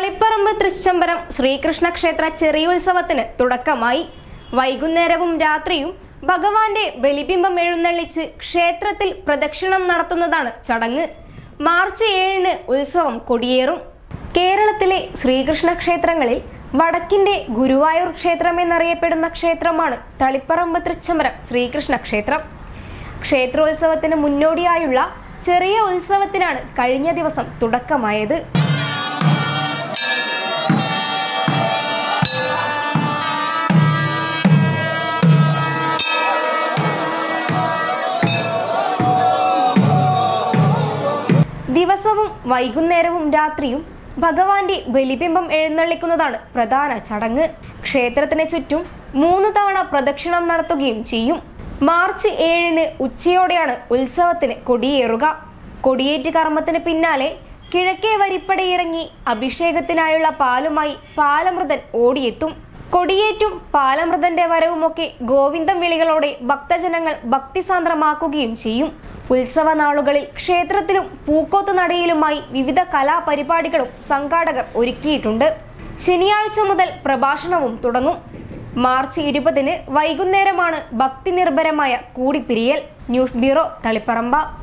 തളിപ്പറമ്പ് തൃശ്ശംബരം ശ്രീകൃഷ്ണ ക്ഷേത്ര ചെറിയുത്സവത്തിന് തുടക്കമായി വൈകുന്നേരവും രാത്രിയും ഭഗവാന്റെ ബലിബിംബം എഴുന്നള്ളിച്ച് ക്ഷേത്രത്തിൽ പ്രദക്ഷിണം നടത്തുന്നതാണ് ചടങ്ങ് മാർച്ച് ഏഴിന് ഉത്സവം കൊടിയേറും കേരളത്തിലെ ശ്രീകൃഷ്ണ ക്ഷേത്രങ്ങളിൽ വടക്കിന്റെ ഗുരുവായൂർ ക്ഷേത്രം എന്നറിയപ്പെടുന്ന ക്ഷേത്രമാണ് തളിപ്പറമ്പ് തൃച്ചംബരം ശ്രീകൃഷ്ണ ക്ഷേത്രം ക്ഷേത്രോത്സവത്തിന് മുന്നോടിയായുള്ള ചെറിയ ഉത്സവത്തിനാണ് കഴിഞ്ഞ ദിവസം തുടക്കമായത് ദിവസവും വൈകുന്നേരവും രാത്രിയും ഭഗവാന്റെ ബലിബിംബം എഴുന്നള്ളിക്കുന്നതാണ് പ്രധാന ചടങ്ങ് ക്ഷേത്രത്തിന് ചുറ്റും മൂന്ന് തവണ പ്രദക്ഷിണം നടത്തുകയും ചെയ്യും മാർച്ച് ഏഴിന് ഉച്ചയോടെയാണ് ഉത്സവത്തിന് കൊടിയേറുക കൊടിയേറ്റ് കർമ്മത്തിന് പിന്നാലെ കിഴക്കേ വരിപ്പടയിറങ്ങി അഭിഷേകത്തിനായുള്ള പാലുമായി പാലമൃതൻ ഓടിയെത്തും കൊടിയേറ്റും പാലമൃതന്റെ വരവുമൊക്കെ ഗോവിന്ദം വിളികളോടെ ഭക്തജനങ്ങൾ ഭക്തിസാന്ദ്രമാക്കുകയും ചെയ്യും ഉത്സവ നാളുകളിൽ ക്ഷേത്രത്തിലും പൂക്കോത്ത് നടയിലുമായി വിവിധ കലാപരിപാടികളും സംഘാടകർ ഒരുക്കിയിട്ടുണ്ട് ശനിയാഴ്ച മുതൽ പ്രഭാഷണവും തുടങ്ങും മാർച്ച് ഇരുപതിന് വൈകുന്നേരമാണ് ഭക്തി നിർഭരമായ കൂടിപ്പിരിയൽ ന്യൂസ് ബ്യൂറോ തളിപ്പറമ്പ